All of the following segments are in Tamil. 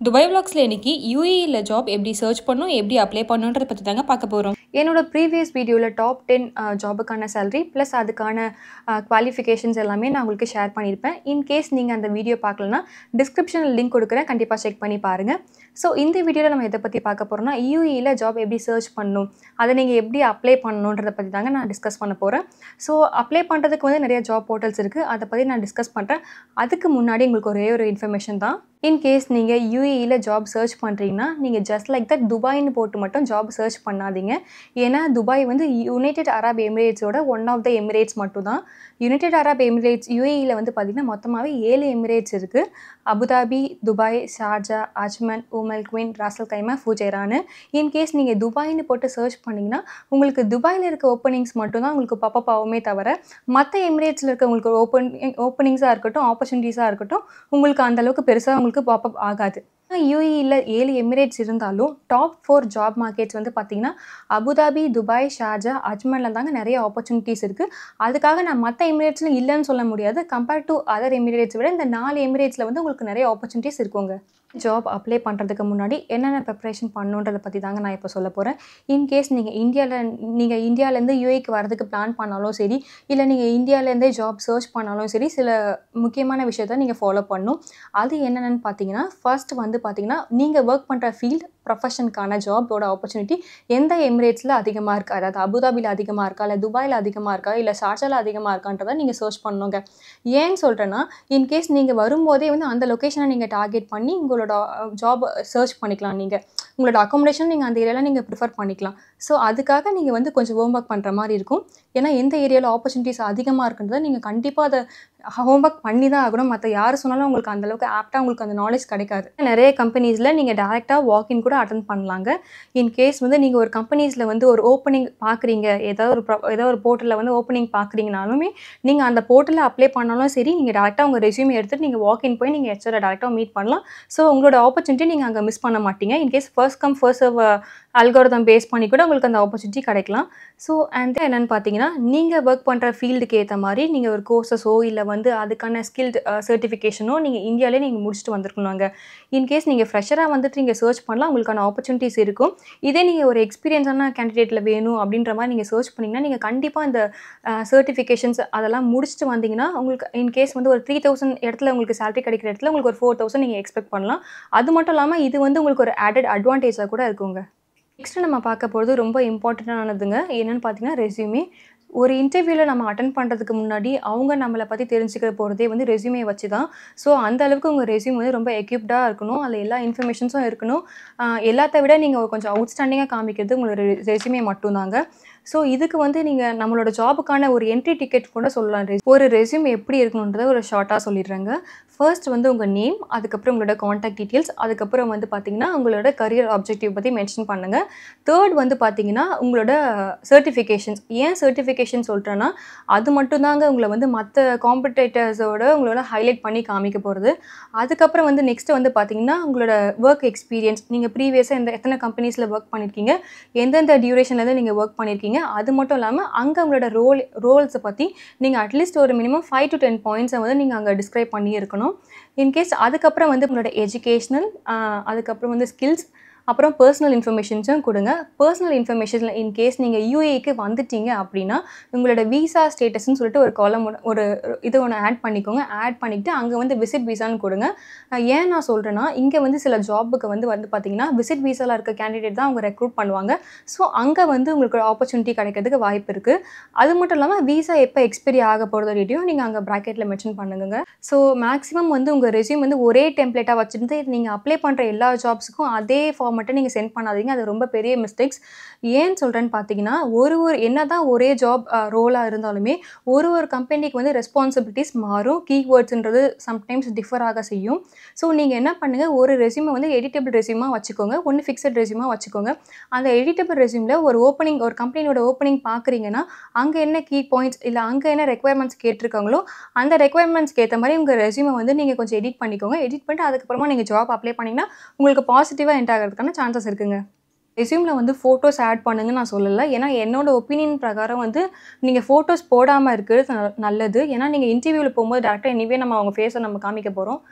துபாய் vlogsல இன்னைக்கு யூஏஇல ஜாப் எப்படி சர்ச் பண்ணணும் எப்படி அப்ளை பண்ணணுன்றத பற்றி தாங்க பார்க்க போகிறோம் என்னோட ப்ரீவியஸ் வீடியோவில் டாப் டென் ஜாபுக்கான சேலரி ப்ளஸ் அதுக்கான குவாலிஃபிகேஷன்ஸ் எல்லாமே நான் உங்களுக்கு ஷேர் பண்ணியிருப்பேன் இன்கேஸ் நீங்கள் அந்த வீடியோ பார்க்கலனா டிஸ்கிரிப்ஷனில் லிங்க் கொடுக்குறேன் கண்டிப்பாக செக் பண்ணி பாருங்கள் ஸோ இந்த வீடியோவில் நம்ம எதை பற்றி பார்க்க போகிறோம்னா யூஇயில் ஜாப் எப்படி சர்ச் பண்ணணும் அதை நீங்கள் எப்படி அப்ளை பண்ணணுன்றதை பற்றி தாங்க நான் டிஸ்கஸ் பண்ண போகிறேன் ஸோ அப்ளை பண்ணுறதுக்கு வந்து நிறைய ஜாப் போர்ட்டல்ஸ் இருக்குது அதை பற்றி நான் டிஸ்கஸ் பண்ணுறேன் அதுக்கு முன்னாடி உங்களுக்கு ஒரே ஒரு இன்ஃபர்மேஷன் தான் இன்கேஸ் நீங்கள் யூஏஇயில் ஜாப் சர்ச் பண்ணுறீங்கன்னா நீங்கள் ஜஸ்ட் லைக் தட் துபாய்னு போட்டு மட்டும் ஜாப் சர்ச் பண்ணாதீங்க ஏன்னா துபாய் வந்து யுனைடெட் அரப் எமிரேட்ஸோட ஒன் ஆஃப் த எமிரேட்ஸ் மட்டும் தான் யுனைடெட் அரப் எமிரேட்ஸ் யூஏஇயில் வந்து பார்த்திங்கன்னா மொத்தமாகவே ஏழு எமிரேட்ஸ் இருக்குது Abu Dhabi Dubai Sharjah Ajman Umm al Quwain Ras al Khaimah ஃபூஜேரான்னு இன்கேஸ் நீங்கள் துபாய்னு போட்டு சர்ச் பண்ணிங்கன்னா உங்களுக்கு துபாயில் இருக்க ஓப்பனிங்ஸ் மட்டும்தான் உங்களுக்கு பப்பப் ஆகுமே தவிர மற்ற எமிரேட்ஸில் இருக்க உங்களுக்கு ஓப்பன் ஓப்பனிங்ஸாக இருக்கட்டும் ஆப்பர்ச்சுனிட்டிஸாக இருக்கட்டும் உங்களுக்கு அந்த அளவுக்கு பெருசாக உங்களுக்கு பாப்பப் ஆகாது யூஇயில் ஏழு எமிரேட்ஸ் இருந்தாலும் டாப் ஃபோர் ஜாப் மார்க்கெட்ஸ் வந்து பார்த்திங்கன்னா அபுதாபி துபாய் ஷார்ஜா அஜ்மனில் தாங்க நிறைய ஆப்பர்ச்சுனிட்டிஸ் இருக்குது அதுக்காக நான் மற்ற எமிரேட்ஸில் இல்லைன்னு சொல்ல முடியாது கம்பேர்ட் டு அதர் எமிரேட்ஸ் விட இந்த நாலு எமிரேட்ஸில் வந்து உங்களுக்கு நிறைய ஆப்பர்ச்சுனிட்டிஸ் இருக்குங்க ஜாப் அப்ளை பண்ணுறதுக்கு முன்னாடி என்னென்ன ப்ரிப்ரேஷன் பண்ணுன்றதை பற்றி தாங்க நான் இப்போ சொல்ல போகிறேன் இன்கேஸ் நீங்கள் இந்தியாவில் நீங்கள் இந்தியாவிலேருந்து யூஏக்கு வரதுக்கு பிளான் பண்ணாலும் சரி இல்லை நீங்கள் இந்தியாவிலேருந்தே ஜாப் சர்ச் பண்ணாலும் சரி சில முக்கியமான விஷயத்த நீங்கள் ஃபாலோ பண்ணணும் அது என்னென்னு பார்த்தீங்கன்னா ஃபர்ஸ்ட் வந்து பார்த்தீங்கன்னா நீங்கள் ஒர்க் பண்ணுற ஃபீல்ட் ப்ரொஃபஷனுக்கான ஜாபோட ஆப்பர்ச்சுனிட்டி எந்த எமிரேட்ஸில் அதிகமாக இருக்கா அதாவது அபுதாபியில் அதிகமாக இருக்கா இல்லை துபாயில் அதிகமாக இருக்கா இல்லை ஷார்ஜாவில் அதிகமாக இருக்கான்றதை நீங்கள் சர்ச் பண்ணுங்க ஏன்னு சொல்கிறேன்னா இன்கேஸ் நீங்கள் வரும்போதே வந்து அந்த லொக்கேஷனை நீங்கள் டார்கெட் பண்ணி உங்களோட ஜாப் சர்ச் பண்ணிக்கலாம் நீங்கள் உங்களோட அக்காமடேஷன் நீங்கள் அந்த ஏரியாவில் நீங்கள் ப்ரிஃபர் பண்ணிக்கலாம் ஸோ அதுக்காக நீங்கள் வந்து கொஞ்சம் ஹோம் ஒர்க் பண்ணுற மாதிரி இருக்கும் ஏன்னா எந்த ஏரியாவில் ஆப்பர்ச்சுனிட்டிஸ் அதிகமாக இருக்குன்றதை நீங்கள் கண்டிப்பாக அதை ஹோம் ஒர்க் பண்ணி தான் ஆகணும் மற்ற யார் சொன்னாலும் உங்களுக்கு அந்தளவுக்கு ஆப்டாக உங்களுக்கு அந்த நாலேஜ் கிடைக்காது நிறைய கம்பெனிஸில் நீங்கள் டேரெக்டாக வாக்கின் கூட அட்டன் பண்ணலாங்க இன் கேஸ் வந்து நீங்கள் ஒரு கம்பெனிஸில் வந்து ஒரு ஓப்பனிங் பார்க்குறீங்க ஏதாவது ஒரு ப்ரொ ஏதாவது ஒரு போர்ட்டலில் வந்து ஓப்பனிங் பார்க்குறீங்கனாலுமே நீங்கள் அந்த போர்ட்டலில் அப்ளை பண்ணாலும் சரி நீங்கள் டேரெக்டாக உங்கள் ரெஸ்யூமே எடுத்துகிட்டு நீங்கள் வாக்கின் போய் நீங்கள் ஹெச்ஆரை டேரெக்டாக மீட் பண்ணலாம் ஸோ உங்களோட ஆப்பர்ச்சுனிட்டி நீங்கள் அங்கே மிஸ் பண்ண மாட்டீங்க in case first come first serve algorithm base பண்ணி கூட உங்களுக்கு அந்த ஆப்பர்ச்சுனிட்டி கிடைக்கலாம் ஸோ அண்ட் என்னென்னு பார்த்தீங்கன்னா நீங்கள் ஒர்க் பண்ணுற ஃபீல்டுக்கு ஏற்ற மாதிரி நீங்கள் ஒரு கோர்சஸோ இல்லை வந்து அதுக்கான ஸ்கில்டு சர்டிஃபிகேஷனோ நீங்கள் இந்தியாவிலே நீங்கள் முடிச்சுட்டு வந்திருக்கணும் அங்கே இன்கேஸ் நீங்கள் ஃப்ரெஷராக வந்துட்டு நீங்கள் சர்ச் பண்ணலாம் உங்களுக்கான ஆப்பர்ச்சுனிட்டிஸ் இருக்கும் இதே நீங்கள் ஒரு எக்ஸ்பீரியன்ஸான கேண்டிடேட்டில் வேணும் அப்படின்ற மாதிரி நீங்கள் சர்ச் பண்ணிங்கன்னா நீங்கள் கண்டிப்பாக இந்த சர்டிஃபிகேஷன்ஸ் அதெல்லாம் முடிச்சுட்டு வந்தீங்கன்னா உங்களுக்கு இன்கேஸ் வந்து ஒரு த்ரீ தௌசண்ட் இடத்துல உங்களுக்கு சேலரி கிடைக்கிற இடத்துல உங்களுக்கு ஒரு ஃபோர் தௌசண்ட் நீங்கள் எக்ஸ்பெக்ட் பண்ணலாம் அது மட்டும் இல்லாமல் இது வந்து உங்களுக்கு ஒரு ஆடட் அட்வான்டேஜாக கூட இருக்குங்க நெக்ஸ்ட்டு நம்ம பார்க்க போகிறது ரொம்ப இம்பார்ட்டண்ட்டானதுங்க என்னென்னு பார்த்தீங்கன்னா ரெஸ்யூமே ஒரு இன்டர்வியூவில் நம்ம அட்டன் பண்ணுறதுக்கு முன்னாடி அவங்க நம்மளை பற்றி தெரிஞ்சுக்க போகிறதே வந்து ரெஸ்யூமே வச்சு தான் ஸோ அந்த அளவுக்கு உங்கள் ரெஸ்யூம் வந்து ரொம்ப எக்யூப்டாக இருக்கணும் அதில் எல்லா இன்ஃபர்மேஷன்ஸும் இருக்கணும் எல்லாத்த விட நீங்கள் கொஞ்சம் அவுட்ஸ்டாண்டிங்காக காமிக்கிறது உங்களோட ரெஸ்யூமே மட்டும்தாங்க ஸோ இதுக்கு வந்து நீங்கள் நம்மளோட ஜாபுக்கான ஒரு என்ட்ரி டிக்கெட் கூட சொல்லலாம் ஒரு ரெஸ்யூம் எப்படி இருக்கணுன்றதை ஒரு ஷார்ட்டாக சொல்லிடுறேங்க ஃபர்ஸ்ட் வந்து உங்கள் நேம் அதுக்கப்புறம் உங்களோட காண்டாக்ட் டீட்டெயில்ஸ் அதுக்கப்புறம் வந்து பார்த்தீங்கன்னா உங்களோட கரியர் ஆப்ஜெக்டிவ் பற்றி மென்ஷன் பண்ணுங்கள் தேர்ட் வந்து பார்த்தீங்கன்னா உங்களோட சர்டிஃபிகேஷன்ஸ் ஏன் சர்டிஃபிகேஷன் சொல்கிறேன்னா அது மட்டும்தாங்க உங்களை வந்து மற்ற காம்படேட்டர்ஸோட உங்களோட ஹைலைட் பண்ணி காமிக்க போகிறது அதுக்கப்புறம் வந்து நெக்ஸ்ட்டு வந்து பார்த்தீங்கன்னா உங்களோட ஒர்க் எக்ஸ்பீரியன்ஸ் நீங்கள் ப்ரீவியஸாக எந்த எத்தனை கம்பெனிஸில் ஒர்க் பண்ணியிருக்கீங்க எந்தெந்த டியூரேஷன்லேருந்து நீங்கள் ஒர்க் பண்ணியிருக்கீங்க அது மட்டும் இல்லாமல் அங்கே உங்களோட ரோல் ரோல்ஸை பற்றி நீங்கள் அட்லீஸ்ட் ஒரு மினிமம் ஃபைவ் டு டென் பாயிண்ட்ஸை வந்து நீங்கள் அங்கே டிஸ்கிரைப் பண்ணி இருக்கணும் இன்கேஸ் அதுக்கப்புறம் வந்து உங்களோட எஜுகேஷ்னல் அதுக்கப்புறம் வந்து ஸ்கில்ஸ் அப்புறம் பர்சனல் இன்ஃபர்மேஷன்ஸும் கொடுங்க பர்சனல் இன்ஃபர்மேஷனில் இன்கேஸ் நீங்கள் யூஏக்கு வந்துட்டீங்க அப்படின்னா உங்களோட விசா ஸ்டேட்டஸ்ன்னு சொல்லிட்டு ஒரு காலம் ஒரு இது ஒன்று ஆட் பண்ணிக்கோங்க ஆட் பண்ணிவிட்டு அங்கே வந்து விசிட் விசான்னு கொடுங்க ஏன் நான் சொல்கிறேன்னா இங்கே வந்து சில ஜாபுக்கு வந்து வந்து பார்த்தீங்கன்னா விசிட் விசாவில் இருக்க கேண்டிடேட் தான் அவங்க ரெக்ரூட் பண்ணுவாங்க ஸோ அங்கே வந்து உங்களுக்கு ஒரு ஆப்பர்ச்சுனிட்டி கிடைக்கிறதுக்கு வாய்ப்பு இருக்குது அது மட்டும் இல்லாமல் விசா எப்போ எக்ஸ்பைரி ஆக போகிறத ரேட்டையும் நீங்கள் அங்கே ப்ராக்கெட்டில் மென்ஷன் பண்ணுங்க ஸோ மேக்ஸிமம் வந்து உங்கள் ரெஸ்யூம் வந்து ஒரே டெம்ப்ளேட்டாக வச்சுருந்து நீங்கள் அப்ளை பண்ணுற எல்லா ஜாப்ஸுக்கும் அதே ஃபார்ம் மட்டும் நீங்கள் சென்ட் பண்ணாதீங்க அது ரொம்ப பெரிய மிஸ்டேக்ஸ் ஏன்னு சொல்கிறேன்னு பார்த்தீங்கன்னா ஒரு ஒரு என்ன தான் ஒரே ஜாப் ரோலாக இருந்தாலுமே ஒரு ஒரு கம்பெனிக்கு வந்து ரெஸ்பான்சிபிலிட்டிஸ் மாறும் கீவேர்ட்ஸுன்றது சம்டைம்ஸ் டிஃபர் ஆக செய்யும் ஸோ நீங்கள் என்ன பண்ணுங்கள் ஒரு ரெசியூமை வந்து எடிட்டபிள் ரெசியூமாக வச்சுக்கோங்க ஒன்று ஃபிக்ஸட் ரெசியூமாக வச்சுக்கோங்க அந்த எடிட்டபிள் ரெசியூமில் ஒரு ஓப்பனிங் ஒரு கம்பெனியோட ஓப்பனிங் பார்க்குறீங்கன்னா அங்கே என்ன கீ பாயிண்ட்ஸ் இல்லை அங்கே என்ன ரெக்குவயர்மெண்ட்ஸ் கேட்டிருக்காங்களோ அந்த ரெக்குவயர்மெண்ட்ஸ்க்கு ஏற்ற மாதிரி உங்கள் ரெசியூமை வந்து நீங்கள் கொஞ்சம் எடிட் பண்ணிக்கோங்க எடிட் பண்ணிட்டு அதுக்கப்புறமா நீங்கள் ஜாப் அப்ளை பண்ணிங்கன்னா உங்களுக்கு பாசிட்டிவாக என்ட் ஆகிறதுக்கான சான்சஸ் இருக்குங்க ரெஸ்யூமில் வந்து ஃபோட்டோஸ் ஆட் பண்ணுங்கன்னு நான் சொல்லலை ஏன்னா என்னோட ஒப்பீனியன் பிரகாரம் வந்து நீங்கள் ஃபோட்டோஸ் போடாமல் இருக்கிறது ந- நல்லது ஏன்னா நீங்கள் இன்டர்வியூவில் போகும்போது டேரெக்டாக எனிவே நம்ம அவங்க ஃபேஸை நம்ம காமிக்க போகிறோம்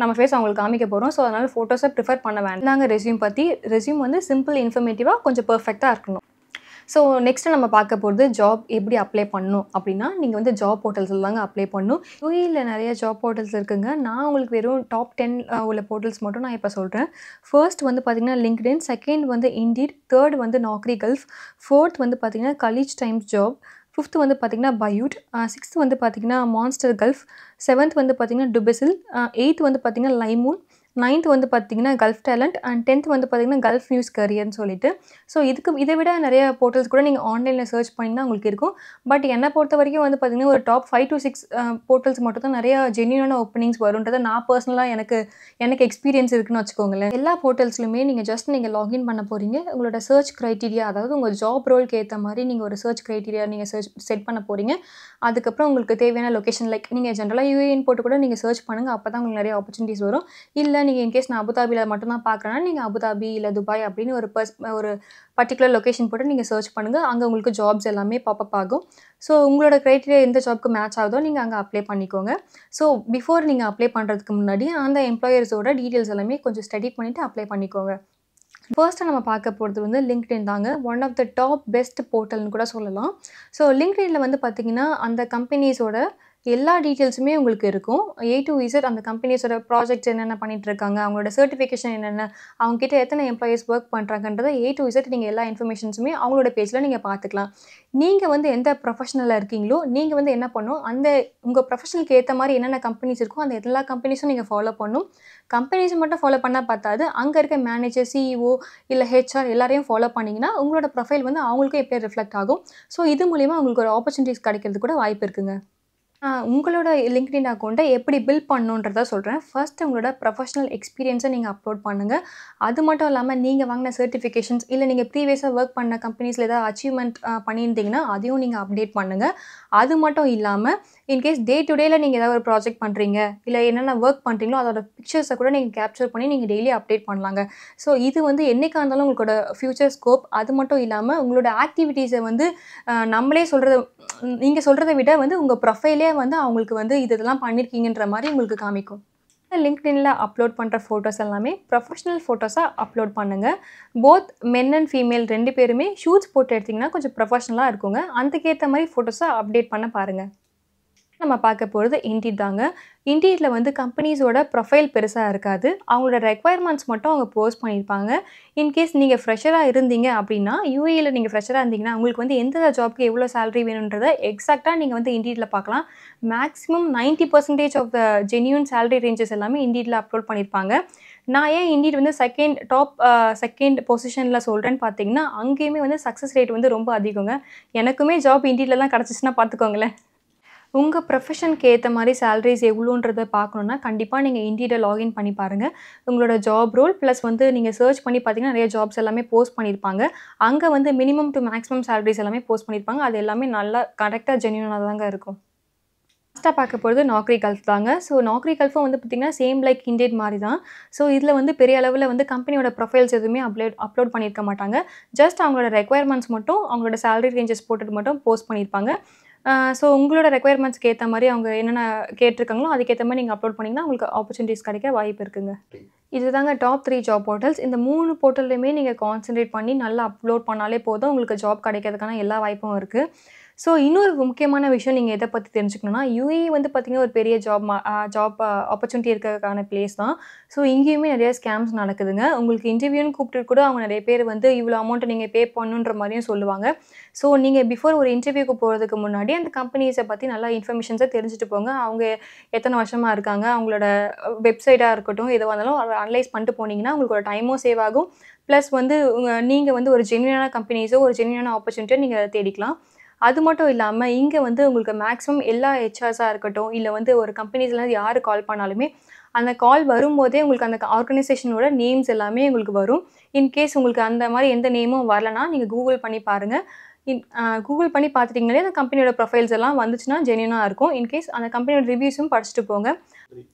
நம்ம ஃபேஸ் அவங்களுக்கு காமிக்க போகிறோம் ஸோ அதனால் ஃபோட்டோஸை ப்ரிஃபர் பண்ண வேண்டாம் நாங்கள் ரெஸ்யூம் பற்றி ரெஸ்யூம் வந்து சிம்பிள் இன்ஃபர்மேட்டிவாக கொஞ்சம் பர்ஃபெக்டாக இருக்கணும் ஸோ நெக்ஸ்ட்டு நம்ம பார்க்க போகிறது ஜாப் எப்படி அப்ளை பண்ணணும் அப்படின்னா நீங்கள் வந்து ஜாப் போர்ட்டல்ஸில் தாங்க அப்ளை பண்ணணும் யூஏயில் நிறைய ஜாப் போர்ட்டல்ஸ் இருக்குங்க நான் உங்களுக்கு வெறும் டாப் டென் உள்ள போர்ட்டல்ஸ் மட்டும் நான் இப்போ சொல்கிறேன் ஃபர்ஸ்ட் வந்து பார்த்திங்கன்னா லிங்க்டின் செகண்ட் வந்து இண்டீட் தேர்ட் வந்து நாக்ரி கல்ஃப் ஃபோர்த் வந்து பார்த்திங்கன்னா கலீஜ் டைம்ஸ் ஜாப் ஃபிஃப்த் வந்து பார்த்திங்கன்னா பயூட் சிக்ஸ்த் வந்து பார்த்திங்கன்னா மான்ஸ்டர் கல்ஃப் செவன்த் வந்து பார்த்திங்கன்னா டுபெசில் எயித் வந்து பார்த்திங்கன்னா லைமூன் நைன்த் வந்து பார்த்திங்கன்னா கல்ஃப் டேலண்ட் அண்ட் டென்த் வந்து பார்த்திங்கன்னா கல்ஃப் நியூஸ் கரியர்னு சொல்லிட்டு ஸோ இதுக்கு இதை விட நிறைய போர்ட்டல்ஸ் கூட நீங்கள் ஆன்லைனில் சர்ச் பண்ணிங்கன்னா உங்களுக்கு இருக்கும் பட் என்னை பொறுத்த வரைக்கும் வந்து பார்த்திங்கன்னா ஒரு top five to six portals மட்டும் தான் நிறைய ஜென்யூனான ஓப்பனிங்ஸ் வரும்ன்றதை நான் பர்சனலாக எனக்கு எனக்கு எக்ஸ்பீரியன்ஸ் இருக்குன்னு வச்சுக்கோங்களேன் எல்லா போர்ட்டல்ஸ்லையுமே நீங்கள் ஜஸ்ட் நீங்கள் லாகின் பண்ண போகிறீங்க உங்களோட சர்ச் க்ரைட்டீரியா அதாவது உங்கள் ஜாப் ரோல்க்கு ஏற்ற மாதிரி நீங்கள் ஒரு சர்ச் க்ரைட்டீரியா நீங்கள் சர்ச் செட் பண்ண போகிறீங்க அதுக்கப்புறம் உங்களுக்கு தேவையான லொக்கேஷன் லைக் நீங்கள் ஜென்ரலாக யூஏஎன் போட்டு கூட நீங்கள் சர்ச் பண்ணுங்கள் அப்போ தான் உங்களுக்கு நிறைய ஆப்பர்ச்சுனிட்டிஸ் வரும் இல்லை நீங்கள் இன்கேஸ் நான் அபுதாபியில் மட்டும்தான் பார்க்குறேன்னா நீங்கள் அபுதாபி இல்லை துபாய் அப்படின்னு ஒரு பர்ஸ் ஒரு பர்டிகுலர் லொக்கேஷன் போட்டு நீங்கள் சர்ச் பண்ணுங்கள் அங்கே உங்களுக்கு ஜாப்ஸ் எல்லாமே பாப்பப் ஆகும் ஸோ உங்களோட க்ரைட்டீரியா எந்த ஜாப்க்கு மேட்ச் ஆகுதோ நீங்கள் அங்கே அப்ளை பண்ணிக்கோங்க ஸோ பிஃபோர் நீங்கள் அப்ளை பண்ணுறதுக்கு முன்னாடி அந்த எம்ப்ளாயர்ஸோட டீட்டெயில்ஸ் எல்லாமே கொஞ்சம் ஸ்டடி பண்ணிவிட்டு அப்ளை பண்ணிக்கோங்க ஃபர்ஸ்ட்டு நம்ம பார்க்க போகிறது வந்து லிங்க்டின் தாங்க one of the top best போர்ட்டல்னு கூட சொல்லலாம் ஸோ லிங்க்டினில் வந்து பார்த்திங்கன்னா அந்த கம்பெனிஸோட எல்லா டீட்டெயில்ஸுமே உங்களுக்கு இருக்கும் ஏ டு இசட் அந்த கம்பெனிஸோட ப்ராஜெக்ட்ஸ் என்னென்ன பண்ணிட்டு இருக்காங்க அவங்களோட சர்டிஃபிகேஷன் என்னென்ன அவங்ககிட்ட எத்தனை எம்ப்ளாயீஸ் ஒர்க் பண்ணுறாங்கன்றதை ஏ டு இசட் நீங்கள் எல்லா இன்ஃபர்மேஷன்ஸுமே அவங்களோட பேஜில் நீங்கள் பார்த்துக்கலாம் நீங்கள் வந்து எந்த ப்ரொஃபஷனலில் இருக்கீங்களோ நீங்கள் வந்து என்ன பண்ணும் அந்த உங்கள் ப்ரொஃபஷனலுக்கு ஏற்ற மாதிரி என்னென்ன கம்பெனிஸ் இருக்கோ அந்த எல்லா கம்பெனிஸும் நீங்கள் ஃபாலோ பண்ணும் கம்பெனிஸை மட்டும் ஃபாலோ பண்ணால் பார்த்தாது அங்கே இருக்க மேனேஜர் சிஇஓ இல்லை ஹெச்ஆர் எல்லாரையும் ஃபாலோ பண்ணிங்கன்னா உங்களோட ப்ரொஃபைல் வந்து அவங்களுக்கும் எப்போ ரிஃப்ளெக்ட் ஆகும் ஸோ இது மூலிமா உங்களுக்கு ஒரு ஆப்பர்ச்சுனிட்டிஸ் கிடைக்கிறது கூட வாய்ப்பு இருக்குங்க உங்களோட லிங்க்டின் அக்கௌண்ட்டை எப்படி பில்ட் பண்ணுன்றதை சொல்கிறேன் ஃபர்ஸ்ட் உங்களோட ப்ரொஃபஷனல் எக்ஸ்பீரியன்ஸை நீங்கள் அப்லோட் பண்ணுங்கள் அது மட்டும் இல்லாமல் நீங்கள் வாங்கின சர்டிஃபிகேஷன்ஸ் இல்லை நீங்கள் ப்ரீவியஸாக ஒர்க் பண்ண கம்பெனிஸில் ஏதாவது அச்சீவ்மெண்ட் பண்ணியிருந்தீங்கன்னா அதையும் நீங்கள் அப்டேட் பண்ணுங்கள் அது மட்டும் இல்லாமல் இன்கேஸ் டே டு டேயில் நீங்கள் ஏதாவது ஒரு ப்ராஜெக்ட் பண்ணுறீங்க இல்லை என்னென்ன ஒர்க் பண்ணுறீங்களோ அதோட பிக்சர்ஸை கூட நீங்கள் கேப்சர் பண்ணி நீங்கள் டெய்லி அப்டேட் பண்ணலாங்க ஸோ இது வந்து என்றைக்காக இருந்தாலும் உங்களோட ஃப்யூச்சர் ஸ்கோப் அது மட்டும் இல்லாமல் உங்களோட ஆக்டிவிட்டீஸை வந்து நம்மளே சொல்கிறத நீங்கள் சொல்கிறத விட வந்து உங்கள் ப்ரொஃபைலே வந்து அவங்களுக்கு வந்து இது இதெல்லாம் பண்ணியிருக்கீங்கன்ற மாதிரி உங்களுக்கு காமிக்கும் லிங்க்டின்ல அப்லோட் பண்ணுற ஃபோட்டோஸ் எல்லாமே ப்ரொஃபஷனல் ஃபோட்டோஸாக அப்லோட் பண்ணுங்கள் போத் மென் அண்ட் ஃபீமேல் ரெண்டு பேருமே ஷூட்ஸ் போட்டு எடுத்திங்கன்னா கொஞ்சம் ப்ரொஃபஷனலாக இருக்குங்க அதுக்கேற்ற மாதிரி ஃபோட்டோஸை அப்டேட் பண்ண பாருங்கள் நம்ம பார்க்க போகிறது இண்டீட் தாங்க இண்டீடில் வந்து கம்பெனிஸோட ப்ரொஃபைல் பெருசாக இருக்காது அவங்களோட ரெக்குவயர்மெண்ட்ஸ் மட்டும் அவங்க போஸ்ட் பண்ணியிருப்பாங்க இன்கேஸ் நீங்கள் ஃப்ரெஷராக இருந்தீங்க அப்படின்னா யூஏயில் நீங்கள் ஃப்ரெஷராக இருந்தீங்கன்னா உங்களுக்கு வந்து எந்த ஜாப்க்கு எவ்வளோ சேலரி வேணுன்றதை எக்ஸாக்டாக நீங்கள் வந்து இண்டீடில் பார்க்கலாம் maximum ninety percentage of the genuine salary ranges எல்லாமே இண்டீடில் அப்லோட் பண்ணியிருப்பாங்க நான் ஏன் இண்டீட் வந்து செகண்ட் டாப் செகண்ட் பொசிஷனில் சொல்கிறேன்னு பார்த்தீங்கன்னா அங்கேயுமே வந்து சக்ஸஸ் ரேட் வந்து ரொம்ப அதிகங்க எனக்குமே ஜாப் இண்டீடில் தான் கிடச்சிச்சின்னா பார்த்துக்கோங்களேன் உங்கள் ப்ரொஃபஷனுக்கு ஏற்ற மாதிரி சேலரிஸ் எவ்வளோன்றதை பார்க்கணுன்னா கண்டிப்பாக நீங்கள் இண்டீட லாகின் பண்ணி பாருங்கள் உங்களோட ஜாப் ரோல் ப்ளஸ் வந்து நீங்கள் சர்ச் பண்ணி பார்த்தீங்கன்னா நிறைய ஜாப்ஸ் எல்லாமே போஸ்ட் பண்ணியிருப்பாங்க அங்கே வந்து மினிமம் டு மேக்ஸிமம் சேலரிஸ் எல்லாமே போஸ்ட் பண்ணியிருப்பாங்க அது எல்லாமே நல்லா கரெக்டாக ஜென்யூனாக தாங்க இருக்கும் லாஸ்ட்டாக பார்க்க போகிறது நாக்ரி கல்ஃப் தாங்க ஸோ நாக்ரி கல்ஃபும் வந்து பார்த்திங்கன்னா சேம் லைக் இண்டியன் மாதிரி தான் ஸோ இதில் வந்து பெரிய அளவில் வந்து கம்பெனியோட ப்ரொஃபைல்ஸ் எதுவுமே அப்லோட் அப்லோட் பண்ணியிருக்க மாட்டாங்க ஜஸ்ட் அவங்களோட ரெக்குயர்மெண்ட்ஸ் மட்டும் அவங்களோட சேலரி ரேஞ்சஸ் போட்டுட்டு மட்டும் போஸ்ட் பண்ணியிருப்பாங்க ஸோ உங்களோட ரெக்குயர்மெண்ட்ஸ்க்கு ஏற்ற மாதிரி அவங்க என்னென்ன கேட்டிருக்காங்களோ அதுக்கேற்ற மாதிரி நீங்கள் அப்லோட் பண்ணிங்கன்னா உங்களுக்கு ஆப்பர்ச்சுனிட்டிஸ் கிடைக்க வாய்ப்பு இருக்குங்க இதுதாங்க டாப் த்ரீ ஜாப் போர்ட்டல்ஸ் இந்த மூணு போர்ட்டல்லையுமே நீங்கள் கான்சென்ட்ரேட் பண்ணி நல்லா அப்லோட் பண்ணாலே போதும் உங்களுக்கு ஜாப் கிடைக்கிறதுக்கான எல்லா வாய்ப்பும் இருக்குது ஸோ இன்னொரு முக்கியமான விஷயம் நீங்கள் எதை பற்றி தெரிஞ்சுக்கணுன்னா யூஏ வந்து பார்த்திங்கன்னா ஒரு பெரிய ஜாப் ஜாப் ஆப்பர்ச்சுனிட்டி இருக்கிறதுக்கான பிளேஸ் தான் ஸோ இங்கேயுமே நிறைய ஸ்கேம்ஸ் நடக்குதுங்க உங்களுக்கு இன்டர்வியூன்னு கூப்பிட்டு கூட அவங்க நிறைய பேர் வந்து இவ்வளோ அமௌண்ட்டை நீங்கள் பே பண்ணுன்ற மாதிரியும் சொல்லுவாங்க ஸோ நீங்கள் பிஃபோர் ஒரு இன்டர்வியூக்கு போகிறதுக்கு முன்னாடி அந்த கம்பெனிஸை பற்றி நல்லா இன்ஃபர்மேஷன்ஸை தெரிஞ்சுட்டு போங்க அவங்க எத்தனை வருஷமாக இருக்காங்க அவங்களோட வெப்சைட்டாக இருக்கட்டும் எதுவாக இருந்தாலும் அனலைஸ் பண்ணிட்டு போனீங்கன்னா உங்களோட டைமும் சேவ் ஆகும் ப்ளஸ் வந்து நீங்கள் வந்து ஒரு ஜென்யூனான கம்பெனிஸோ ஒரு ஜென்யூனான ஆப்பர்ச்சுனிட்டியோ நீங்கள் தேடிக்கலாம் அது மட்டும் இல்லாமல் இங்கே வந்து உங்களுக்கு மேக்ஸிமம் எல்லா ஹெச்ஆர்ஸாக இருக்கட்டும் இல்லை வந்து ஒரு கம்பெனிஸ்லேருந்து யார் கால் பண்ணாலுமே அந்த கால் வரும்போதே உங்களுக்கு அந்த ஆர்கனைசேஷனோட நேம்ஸ் எல்லாமே உங்களுக்கு வரும் இன்கேஸ் உங்களுக்கு அந்த மாதிரி எந்த நேமும் வரலனா நீங்கள் கூகுள் பண்ணி பாருங்கள் இன் கூகுள் பண்ணி பார்த்துட்டிங்களே அந்த கம்பெனியோட ப்ரொஃபைல்ஸ் எல்லாம் வந்துச்சுன்னா ஜென்யூனாக இருக்கும் இன்கேஸ் அந்த கம்பெனியோட ரிவ்யூஸும் படிச்சுட்டு போங்க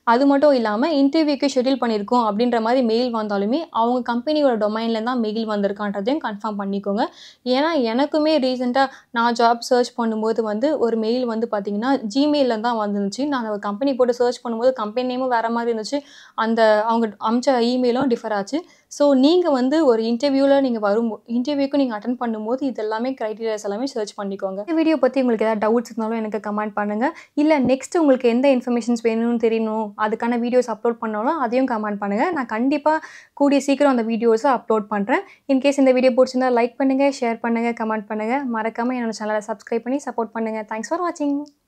அது மட்டும் இல்லாமல் இன்டர்வியூக்கு ஷெட்யூல் பண்ணியிருக்கோம் அப்படின்ற மாதிரி மெயில் வந்தாலுமே அவங்க கம்பெனியோட டொமைனில் தான் மெயில் வந்திருக்கான்றதையும் கன்ஃபார்ம் பண்ணிக்கோங்க ஏன்னா எனக்குமே ரீசெண்டாக நான் ஜாப் சர்ச் பண்ணும்போது வந்து ஒரு மெயில் வந்து பார்த்தீங்கன்னா ஜிமெயிலில் தான் வந்துருந்துச்சு நான் ஒரு கம்பெனி போட்டு சர்ச் பண்ணும்போது கம்பெனி நேமும் வேறு மாதிரி இருந்துச்சு அந்த அவங்க அமிச்ச இமெயிலும் டிஃபர் ஆச்சு ஸோ நீங்கள் வந்து ஒரு இன்டர்வியூவில் நீங்கள் வரும் இன்டர்வியூக்கு நீங்கள் அட்டன் பண்ணும்போது இது எல்லாமே க்ரைட்டீரியாஸ் எல்லாமே சர்ச் பண்ணிக்கோங்க இந்த வீடியோ பற்றி உங்களுக்கு ஏதாவது டவுட்ஸ் இருந்தாலும் எனக்கு கமெண்ட் பண்ணுங்கள் இல்லை நெக்ஸ்ட் உங்களுக்கு எந்த இன்ஃபர்மேஷன்ஸ் வேணும்னு தெரியணும் அதுக்கான வீடியோஸ் அப்லோட் பண்ணாலும் அதையும் கமெண்ட் பண்ணுங்கள் நான் கண்டிப்பாக கூடிய சீக்கிரம் அந்த வீடியோஸை அப்லோட் பண்ணுறேன் இன்கேஸ் இந்த வீடியோ பிடிச்சிருந்தா லைக் பண்ணுங்கள் ஷேர் பண்ணுங்கள் கமெண்ட் பண்ணுங்கள் மறக்காமல் என்னோட சேனலை சப்ஸ்கிரைப் பண்ணி சப்போர்ட் பண்ணுங்கள் தேங்க்ஸ் ஃபார் வாட்சிங்